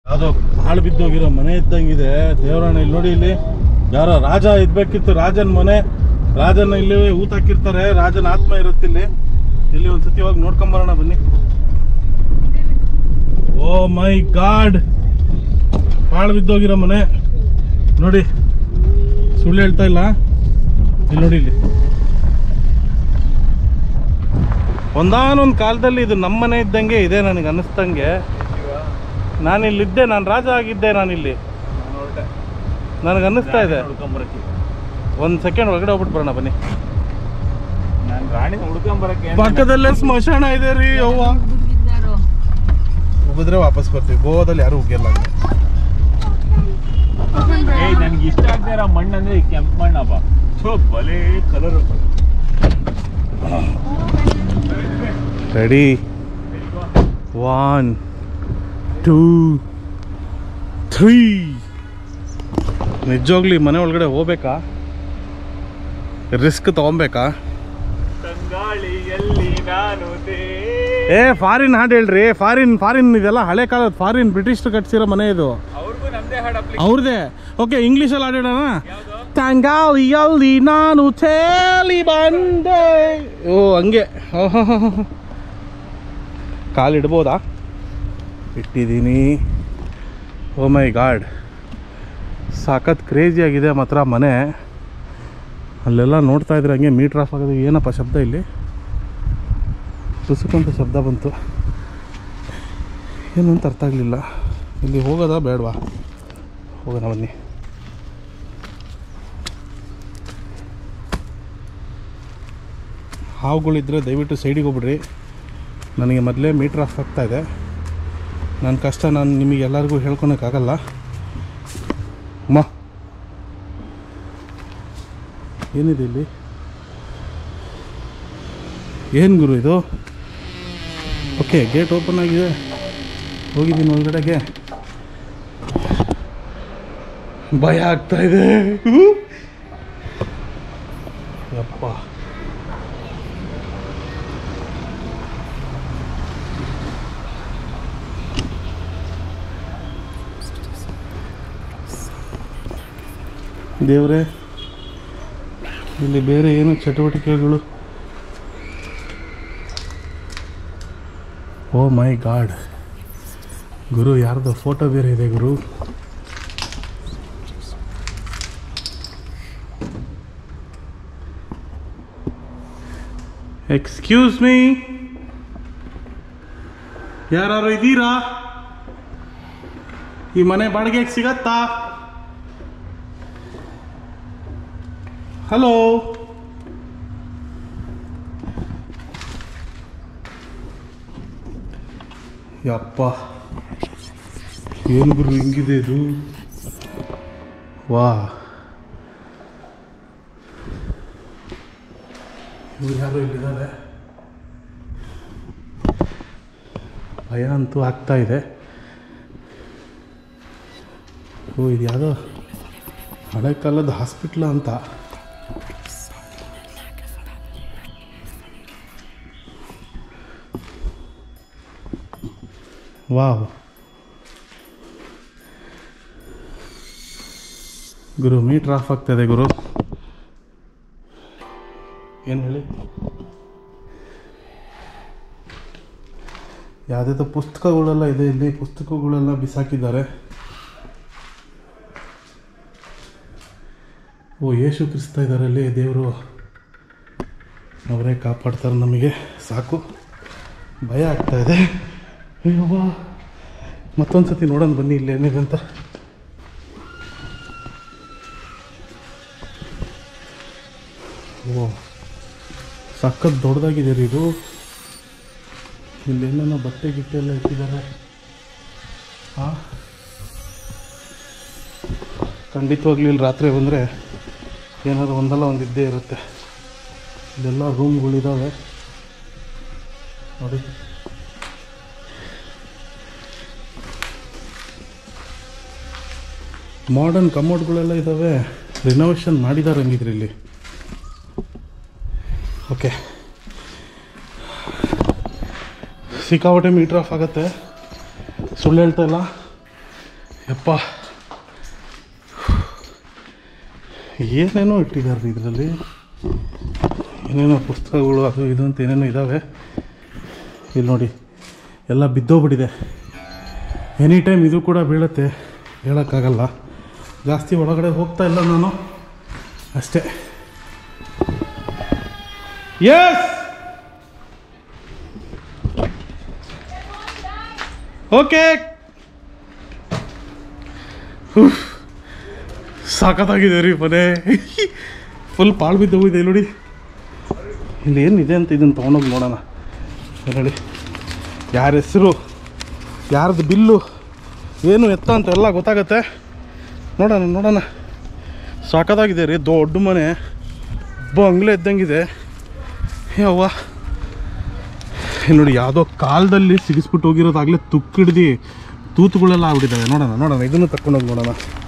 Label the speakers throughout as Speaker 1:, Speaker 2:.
Speaker 1: ಯಾವುದೋ ಹಾಳು ಬಿದ್ದೋಗಿರೋ ಮನೆ ಇದ್ದಂಗಿದೆ ದೇವರಾಣ ಇಲ್ಲಿ ನೋಡಿ ಇಲ್ಲಿ ಯಾರೋ ರಾಜ ಇದ್ಬೇಕಿತ್ತು ರಾಜನ ಮನೆ ರಾಜನ ಇಲ್ಲಿ ಊತ ಹಾಕಿರ್ತಾರೆ ರಾಜನ ಆತ್ಮ ಇರುತ್ತೆ ಇಲ್ಲಿ ಇಲ್ಲಿ ಒಂದ್ಸತಿ ಹೋಗಿ ನೋಡ್ಕೊಂಬರೋಣ ಬನ್ನಿ ಓ ಮೈ ಗಾಡ್ ಹಾಳು ಬಿದ್ದೋಗಿರೋ ಮನೆ ನೋಡಿ ಸುಳ್ಳು ಹೇಳ್ತಾ ಇಲ್ಲ ಇಲ್ಲಿ ನೋಡಿ ಇಲ್ಲಿ ಒಂದಾನೊಂದು ಕಾಲದಲ್ಲಿ ಇದು ನಮ್ಮ ಮನೆ ಇದ್ದಂಗೆ ಇದೆ ನನಗೆ ಅನ್ನಿಸ್ದಂಗೆ ನಾನು ಇಲ್ಲಿದ್ದೆ ನಾನು ರಾಜ ಆಗಿದ್ದೆ ನಾನಿಲ್ಲಿ ನನಗೆ ಅನ್ನಿಸ್ತಾ ಇದೆ
Speaker 2: ಹುಡ್ಕೊಂಬರಕ್ಕೆ
Speaker 1: ಒಂದು ಸೆಕೆಂಡ್ ಒಳಗಡೆ ಹೋಗ್ಬಿಟ್ಟು ಬರೋಣ ಬನ್ನಿ
Speaker 2: ನಾನು ರಾಣಿ ಹುಡ್ಕೊಂಬರಕ್ಕೆ
Speaker 1: ಪಕ್ಕದಲ್ಲೇ ಸ್ಮಶಾನ ಇದೆ ರೀ ಅವ್ವ ಉಗಿದ್ರೆ ವಾಪಸ್ ಬರ್ತೀವಿ ಗೋವಾದಲ್ಲಿ ಯಾರು ಉಗಿಯಲ್ಲ ಹಂಗೆ.
Speaker 2: ಏಯ್ ನನ್ಗೆ ಇಷ್ಟ ಆಗದೆ ಇರೋ ಮಣ್ಣು ಅಂದ್ರೆ ಈ ಕೆಂಪು ಮಣ್ಣಪ್ಪ ಥೋ ಬಲೇ colour
Speaker 1: ready one two three ನಿಜವಾಗ್ಲಿ ಮನೆ ಒಳಗಡೆ ಹೋಗ್ಬೇಕಾ ರಿಸ್ಕ್ ತಗೊಬೇಕಾ
Speaker 2: ತಂಗಾಳಿಯಲ್ಲಿ ನಾನು
Speaker 1: ಏ ಫಾರಿನ್ ಹಾಡು ಹೇಳ್ರಿ ಫಾರಿನ್ ಫಾರಿನ್ ಇದೆಲ್ಲ ಹಳೆ ಕಾಲದ ಫಾರಿನ್ ಬ್ರಿಟಿಷ್ ಕಟ್ಸಿರೋ ಮನೆ ಇದು
Speaker 2: ಅವ್ರಿಗೂ ನಮ್ದೇ ಹಾಡು ಅಪ್ಲಿ
Speaker 1: ಅವ್ರದೇ ಓಕೆ ಇಂಗ್ಲೀಷಲ್ಲಿ ಹಾಡೋಣ ತಂಗಾಳಿಯಲ್ಲಿ ನಾನು ತೇಲಿ ಬಂದೆ ಓ ಹಂಗೆ ಕಾಲು ಇಡ್ಬೋದಾ ಇಟ್ಟಿದ್ದೀನಿ ಓ ಮೈ ಗಾಡ್ ಸಖತ್ ಕ್ರೇಜಿ ಆಗಿದೆ ಮಾತ್ರ ಮನೆ ಅಲ್ಲೆಲ್ಲ ನೋಡ್ತಾ ಇದ್ರೆ ಹಂಗೆ ಮೀಟ್ರ್ ಆಫ್ ಆಗೋದು ಏನಪ್ಪ ಶಬ್ದ ಇಲ್ಲಿ ತುಸುಕಂತ ಶಬ್ದ ಬಂತು ಏನು ಅಂತ ಅರ್ಥ ಆಗಲಿಲ್ಲ ಇಲ್ಲಿ ಹೋಗೋದಾ ಬೇಡವಾ ಹೋಗೋಣ ಬನ್ನಿ ಹಾವುಗಳಿದ್ರೆ ದಯವಿಟ್ಟು ಸೈಡಿಗೆ ಹೋಗ್ಬಿಡ್ರಿ ನನಗೆ ಮೊದಲೇ ಮೀಟ್ರ್ ಆಫ್ ಆಗ್ತಾ ಇದೆ ನನ್ನ ಕಷ್ಟ ನಾನು ನಿಮಗೆ ಎಲ್ಲರಿಗೂ ಹೇಳ್ಕೊಳಕ್ಕಾಗಲ್ಲ ಅಮ್ಮ ಏನಿದೆ ಇಲ್ಲಿ ಏನು ಗುರು ಇದು ಓಕೆ ಗೇಟ್ ಓಪನ್ ಆಗಿದೆ ಹೋಗಿದ್ದೀನಿ ಒಳಗಡೆಗೆ ಭಯ ಆಗ್ತಾ ಇದೆ ಯಪ್ಪ ದೇವ್ರೆ ಇಲ್ಲಿ ಬೇರೆ ಏನು ಚಟುವಟಿಕೆಗಳು ಓ ಮೈ ಗಾಡ್ ಗುರು ಯಾರ್ದೋ ಫೋಟೋ ಬೇರೆ ಇದೆ ಗುರು ಎಕ್ಸ್ಕ್ಯೂಸ್ ಮೀ ಯಾರು ಇದ್ದೀರಾ ಈ ಮನೆ ಬಾಡಿಗೆಗೆ ಸಿಗತ್ತಾ ಹಲೋ ಯಪ್ಪ ಏನು ಗುರು ಹಿಂಗಿದೆ ಇದು ವಾ ಇವ್ರು ಯಾರು ಇಲ್ಲಿದ್ದಾರೆ ಭಯ ಅಂತೂ ಆಗ್ತಾ ಇದೆ ಓ ಇದು ಯಾವುದೋ ಹಳೆ ಕಾಲದ ಹಾಸ್ಪಿಟ್ಲ ಅಂತ ವಾವ್ ಗುರು ಮೀಟ್ರ್ ಆಫ್ ಆಗ್ತಾಯಿದೆ ಗುರು ಏನು ಹೇಳಿ ಯಾವುದಾದ್ರು ಪುಸ್ತಕಗಳೆಲ್ಲ ಇದೆ ಇಲ್ಲಿ ಪುಸ್ತಕಗಳೆಲ್ಲ ಬಿಸಾಕಿದ್ದಾರೆ ಓ ಯೇಸು ಕ್ರಿಸ್ತ ಇದ್ದಾರೆ ಅಲ್ಲಿ ದೇವರು ಅವರೇ ಕಾಪಾಡ್ತಾರೆ ನಮಗೆ ಸಾಕು ಭಯ ಆಗ್ತಾ ಇದೆ ಅಯ್ಯವ್ವ ಮತ್ತೊಂದು ಸತಿ ನೋಡೋಣ ಬನ್ನಿ ಇಲ್ಲಿ ಏನಿದೆ ಅಂತ ಓ ಸಖತ್ ದೊಡ್ಡದಾಗಿದೆ ರೀ ಇದು ಇಲ್ಲೇನೇನೋ ಬಟ್ಟೆ ಗಿಟ್ಟೆ ಎಲ್ಲ ಇಟ್ಟಿದ್ದಾರೆ ಹಾಂ ಖಂಡಿತವಾಗ್ಲೂ ಇಲ್ಲಿ ರಾತ್ರಿ ಬಂದರೆ ಏನಾದ್ರು ಒಂದಲ್ಲ ಒಂದು ಇದ್ದೇ ಇರುತ್ತೆ ಇಲ್ಲೆಲ್ಲ ರೂಮ್ಗಳಿದ್ದಾವೆ ನೋಡಿ ಮಾಡರ್ನ್ ಕಮೋಡ್ಗಳೆಲ್ಲ ಇದ್ದಾವೆ ರಿನೋವೇಷನ್ ಮಾಡಿದ್ದಾರೆ ಹಂಗಿದ್ರೆ ಇಲ್ಲಿ ಓಕೆ ಸಿಕ್ಕಾಪಟ್ಟೆ ಮೀಟ್ರ್ ಆಫ್ ಆಗುತ್ತೆ ಸುಳ್ಳು ಹೇಳ್ತಾ ಇಲ್ಲ ಯಪ್ಪ ಏನೇನೋ ಇಟ್ಟಿದ್ದಾರೆ ಇದರಲ್ಲಿ ಏನೇನೋ ಪುಸ್ತಕಗಳು ಅದು ಇದು ಅಂತ ಏನೇನೋ ಇದ್ದಾವೆ ಇಲ್ಲಿ ನೋಡಿ ಎಲ್ಲ ಬಿದ್ದೋಗ್ಬಿಟ್ಟಿದೆ ಎನಿ ಟೈಮ್ ಇದು ಕೂಡ ಬೀಳುತ್ತೆ ಹೇಳೋಕ್ಕಾಗಲ್ಲ ಜಾಸ್ತಿ ಒಳಗಡೆ ಹೋಗ್ತಾ ಇಲ್ಲ ನಾನು ಅಷ್ಟೇ ಎಸ್ ಓಕೆ ಸಾಕತ್ತಾಗಿದೆ ರೀ ಮನೆ ಫುಲ್ ಪಾಳು ಬಿದ್ದೋಗಿದೆ ನೋಡಿ ಇಲ್ಲಿ ಏನಿದೆ ಅಂತ ಇದನ್ನು ತೊಗೊಂಡೋಗಿ ನೋಡೋಣ ಹೇಳಿ ಯಾರ ಹೆಸರು ಯಾರ್ದು ಬಿಲ್ಲು ಏನು ಎತ್ತ ಅಂತ ಎಲ್ಲ ಗೊತ್ತಾಗತ್ತೆ ನೋಡೋಣ ನೋಡೋಣ ಸಾಕತ್ತಾಗಿದೆ ರೀ ದೊಡ್ಡ ಮನೆ ಬಂಗ್ಲೆ ಇದ್ದಂಗಿದೆ ಯವ್ವ ಇಲ್ಲಿ ನೋಡಿ ಯಾವುದೋ ಕಾಲದಲ್ಲಿ ಸಿಗಿಸ್ಬಿಟ್ಟು ಹೋಗಿರೋದಾಗಲೇ ತುಕ್ಕಿಡ್ದು ತೂತುಗಳೆಲ್ಲ ಆಗ್ಬಿಟ್ಟಿದ್ದಾವೆ ನೋಡೋಣ ನೋಡೋಣ ಇದನ್ನು ತಗೊಂಡೋಗಿ ನೋಡೋಣ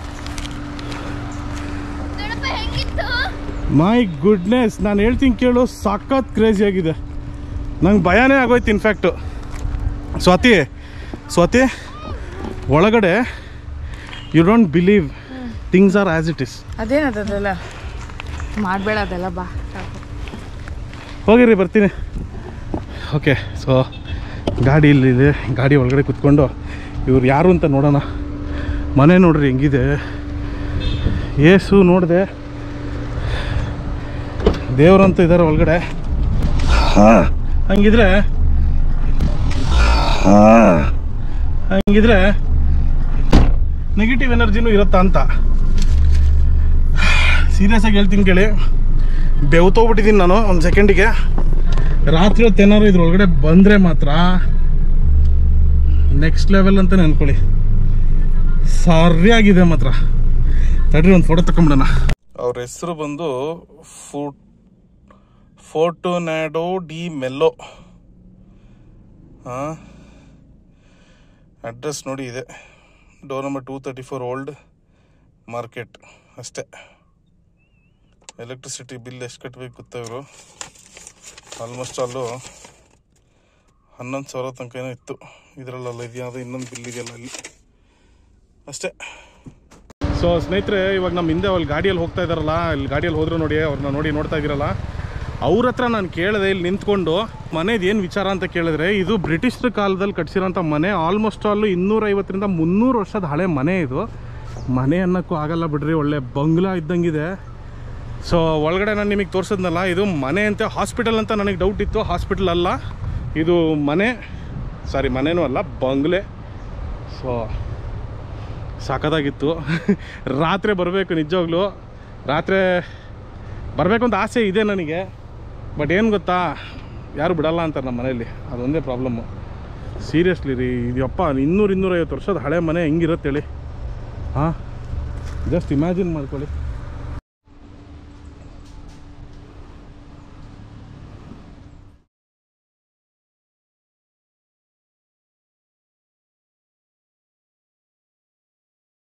Speaker 3: ದೊಡ್ಡಪ್ಪ ಹೆಂಗಿತ್ತು
Speaker 1: ಮೈ ಗುಡ್ನೆಸ್ ನಾನು ಹೇಳ್ತೀನಿ ಕೇಳು ಸಖತ್ ಕ್ರೇಜಿ ಆಗಿದೆ ನಂಗೆ ಭಯನೇ ಆಗೋಯ್ತು ಇನ್ಫ್ಯಾಕ್ಟು ಸ್ವಾತಿ ಸ್ವಾತಿ ಒಳಗಡೆ you don't believe things are as it is
Speaker 4: ಅದೇನದಲ್ಲ ಮಾಡಬೇಡ ಅದೆಲ್ಲ ಬಾ ಸಾಕು
Speaker 1: ಹೋಗಿರಿ ಬರ್ತೀನಿ ಓಕೆ ಸೊ ಗಾಡಿ ಇಲ್ಲಿದೆ ಗಾಡಿ ಒಳಗಡೆ ಕುತ್ಕೊಂಡು ಇವ್ರು ಯಾರು ಅಂತ ನೋಡೋಣ ಮನೆ ನೋಡ್ರಿ ಹೆಂಗಿದೆ ಏಸು ನೋಡಿದೆ ದೇವ್ರಂತೂ ಇದ್ದಾರೆ ಒಳಗಡೆ ಹಂಗಿದ್ರೆ ಹಂಗಿದ್ರೆ ನೆಗೆಟಿವ್ ಎನರ್ಜಿನೂ ಇರುತ್ತಾ ಅಂತ ಸೀರಿಯಸ್ ಆಗಿ ಹೇಳ್ತೀನಿ ಕೇಳಿ ಬೆವ್ತೋಗ್ಬಿಟ್ಟಿದ್ದೀನಿ ನಾನು ಒಂದು ಸೆಕೆಂಡಿಗೆ ರಾತ್ರಿ ಹೊತ್ತು ಏನಾದ್ರು ಇದ್ರೊಳಗಡೆ ಬಂದರೆ ಮಾತ್ರ ನೆಕ್ಸ್ಟ್ ಲೆವೆಲ್ ಅಂತಲೇ ಅನ್ಕೊಳ್ಳಿ ಸರಿಯಾಗಿದೆ ಮಾತ್ರ ತಡ್ರಿ ಒಂದು ಫೋಟೋ ತಗೊಂಬಿಡೋಣ ಅವ್ರ ಹೆಸರು ಬಂದು ಫೋಟ್ ಫೋಟೋನ್ಯಾಡೋ ಡಿ ಮೆಲ್ಲೋ ಹಾಂ ಅಡ್ರೆಸ್ ನೋಡಿ ಇದೆ door number two thirty four old market ಅಷ್ಟೇ ಎಲೆಕ್ಟ್ರಿಸಿಟಿ ಬಿಲ್ ಎಷ್ಟು ಕಟ್ಟಬೇಕು ಗೊತ್ತಾ ಇವರು ಆಲ್ಮೋಸ್ಟ್ ಅಲ್ಲೂ ಹನ್ನೊಂದು ಸಾವಿರ ತನಕ ಏನೋ ಇತ್ತು ಇದರಲ್ಲ ಇದೆಯಾವುದು ಇನ್ನೊಂದು ಬಿಲ್ ಇದೆಯಲ್ಲ ಅಲ್ಲಿ ಅಷ್ಟೇ ಸೊ ಸ್ನೇಹಿತರೆ ಇವಾಗ ನಮ್ಮ ಹಿಂದೆ ಅಲ್ಲಿ ಗಾಡಿಯಲ್ಲಿ ಹೋಗ್ತಾ ಇದ್ದಾರಲ್ಲ ಇಲ್ಲಿ ಗಾಡಿಯಲ್ಲಿ ಹೋದ್ರು ನೋಡಿ ಅವ್ರನ್ನ ನೋಡಿ ನೋಡ್ತಾ ಇದ್ದೀರಲ್ಲ ಅವ್ರ ಹತ್ರ ನಾನು ಕೇಳಿದೆ ಇಲ್ಲಿ ನಿಂತ್ಕೊಂಡು ಮನೇದು ಏನು ವಿಚಾರ ಅಂತ ಕೇಳಿದ್ರೆ ಇದು ಬ್ರಿಟಿಷರ ಕಾಲದಲ್ಲಿ ಕಟ್ಸಿರೋಂಥ ಮನೆ ಆಲ್ಮೋಸ್ಟ್ ಅಲ್ಲೂ ಇನ್ನೂರೈವತ್ತರಿಂದ ಮುನ್ನೂರು ವರ್ಷದ ಹಳೆ ಮನೆ ಇದು ಮನೆ ಅನ್ನೋಕ್ಕೂ ಆಗಲ್ಲ ಬಿಡ್ರಿ ಒಳ್ಳೆ ಬಂಗ್ಲಾ ಇದ್ದಂಗಿದೆ ಸೊ ಒಳಗಡೆ ನಾನು ನಿಮಗೆ ತೋರಿಸಿದ್ನಲ್ಲ ಇದು ಮನೆ ಅಂತ ಹಾಸ್ಪಿಟಲ್ ಅಂತ ನನಗೆ ಡೌಟ್ ಇತ್ತು ಹಾಸ್ಪಿಟಲ್ ಅಲ್ಲ ಇದು ಮನೆ ಸಾರಿ ಮನೆನೂ ಅಲ್ಲ ಬಂಗ್ಲೆ ಸೊ ಸಾಕದಾಗಿತ್ತು ರಾತ್ರಿ ಬರಬೇಕು ನಿಜವಾಗ್ಲೂ ರಾತ್ರಿ ಬರಬೇಕು ಅಂತ ಆಸೆ ಇದೆ ನನಗೆ ಬಟ್ ಏನು ಗೊತ್ತಾ ಯಾರು ಬಿಡಲ್ಲ ಅಂತಾರೆ ನಮ್ಮ ಮನೆಯಲ್ಲಿ ಅದೊಂದೇ ಪ್ರಾಬ್ಲಮ್ಮು ಸೀರಿಯಸ್ಲಿ ರೀ ಇದಪ್ಪ ಇನ್ನೂರು ಇನ್ನೂರೈವತ್ತು ವರ್ಷದ ಹಳೆ ಮನೆ ಹೆಂಗಿರುತ್ತೆ ಹೇಳಿ ಹಾಂ ಜಸ್ಟ್ ಇಮ್ಯಾಜಿನ್ ಮಾಡ್ಕೊಳ್ಳಿ